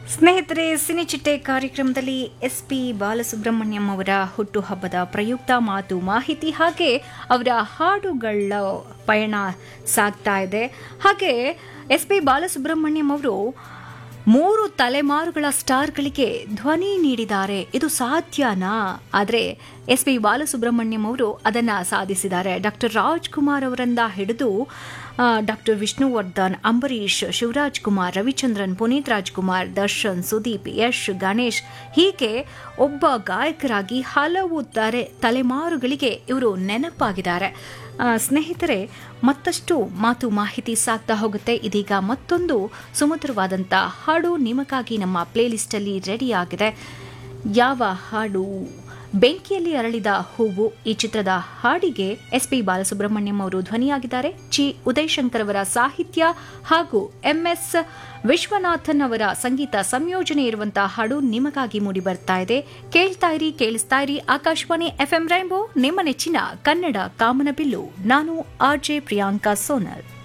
ಸ್ನೇಹಿತರೆ ಸಿನಿಚಿಟ್ಟೆ ಕಾರ್ಯಕ್ರಮದಲ್ಲಿ S P Balasubrahmanyam ಅವರ ಹುಟ್ಟುಹಬ್ಬದ ಪ್ರಯುಕ್ತ ಮಾತು ಮಾಹಿತಿ ಹಾಗೆ ಅವರ ಹಾಡುಗಳ ಪಯಣ ಸಾಗ್ತಾ ಇದೆ ಹಾಗೆ ಎಸ್ ಪಿ ಬಾಲಸುಬ್ರಹ್ಮಣ್ಯಂ ಅವರು ಮೂರು ತಲೆಮಾರುಗಳ ಸ್ಟಾರ್ಗಳಿಗೆ ಧ್ವನಿ ನೀಡಿದ್ದಾರೆ ಇದು ಸಾಧ್ಯನಾ ಆದರೆ ಎಸ್ ಪಿ ಬಾಲಸುಬ್ರಹ್ಮಣ್ಯಂ ಅವರು ಅದನ್ನ ಸಾಧಿಸಿದ್ದಾರೆ ಡಾಕ್ಟರ್ ರಾಜ್ಕುಮಾರ್ ಅವರಿಂದ ಹಿಡಿದು ಡಾಕ್ಟರ್ ವಿಷ್ಣುವರ್ಧನ್ ಅಂಬರೀಷ್ ಶಿವರಾಜ್ ಕುಮಾರ್ ರವಿಚಂದ್ರನ್ ಪುನೀತ್ ರಾಜ್ಕುಮಾರ್ ದರ್ಶನ್ ಸುದೀಪ್ ಯಶ್ ಗಣೇಶ್ ಹೀಗೆ ಒಬ್ಬ ಗಾಯಕರಾಗಿ ಹಲವು ತರೆ ತಲೆಮಾರುಗಳಿಗೆ ಇವರು ನೆನಪಾಗಿದ್ದಾರೆ ಆ, ಸ್ನೇಹಿತರೆ ಮತ್ತಷ್ಟು ಮಾತು ಮಾಹಿತಿ ಸಾಗ್ತಾ ಹೋಗುತ್ತೆ ಇದೀಗ ಮತ್ತೊಂದು ಸುಮಧುರವಾದಂಥ ಹಾಡು ನಿಮಗಾಗಿ ನಮ್ಮ ಪ್ಲೇಲಿಸ್ಟಲ್ಲಿ ರೆಡಿ ಆಗಿದೆ ಯಾವ ಹಾಡು ಬೆಂಕಿಯಲ್ಲಿ ಅರಳಿದ ಹೂವು ಈ ಚಿತ್ರದ ಹಾಡಿಗೆ ಎಸ್ ಪಿ ಬಾಲಸುಬ್ರಹ್ಮಣ್ಯಂ ಅವರು ಧ್ವನಿಯಾಗಿದ್ದಾರೆ ಚಿ ಉದಯಶಂಕರ್ ಅವರ ಸಾಹಿತ್ಯ ಹಾಗೂ ಎಂಎಸ್ ವಿಶ್ವನಾಥನ್ ಅವರ ಸಂಗೀತ ಸಂಯೋಜನೆ ಇರುವಂತಹ ಹಾಡು ನಿಮಗಾಗಿ ಮೂಡಿ ಬರ್ತಾ ಇದೆ ಕೇಳ್ತಾ ಇರಿ ಕೇಳಿಸ್ತಾ ಇರಿ ಆಕಾಶವಾಣಿ ಎಫ್ಎಂ ರೈಂಬೋ ನಿಮ್ಮ ನೆಚ್ಚಿನ ಕನ್ನಡ ಕಾಮನಬಿಲ್ಲು ನಾನು ಆರ್ ಜೆ ಪ್ರಿಯಾಂಕಾ ಸೋನಲ್